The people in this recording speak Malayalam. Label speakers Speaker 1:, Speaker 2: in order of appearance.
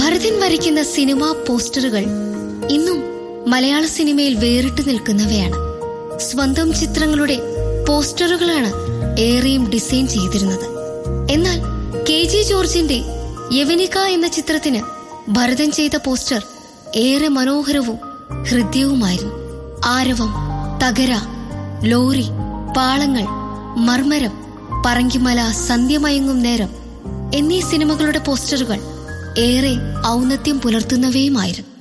Speaker 1: ഭരതൻ വരയ്ക്കുന്ന സിനിമാ പോസ്റ്ററുകൾ ഇന്നും മലയാള സിനിമയിൽ വേറിട്ട് നിൽക്കുന്നവയാണ് സ്വന്തം ചിത്രങ്ങളുടെ പോസ്റ്ററുകളാണ് ഏറെയും ഡിസൈൻ ചെയ്തിരുന്നത് എന്നാൽ കെ ജി ജോർജിന്റെ യവനിക എന്ന ചിത്രത്തിന് ഭരതൻ ചെയ്ത പോസ്റ്റർ ഏറെ മനോഹരവും ഹൃദ്യവുമായിരുന്നു ആരവം തകര ലോറി പാളങ്ങൾ മർമരം പറങ്കിമല സന്ധ്യമയങ്ങും നേരം എന്നീ സിനിമകളുടെ പോസ്റ്ററുകൾ ഏറെ ഔന്നത്യം പുലർത്തുന്നവയുമായിരുന്നു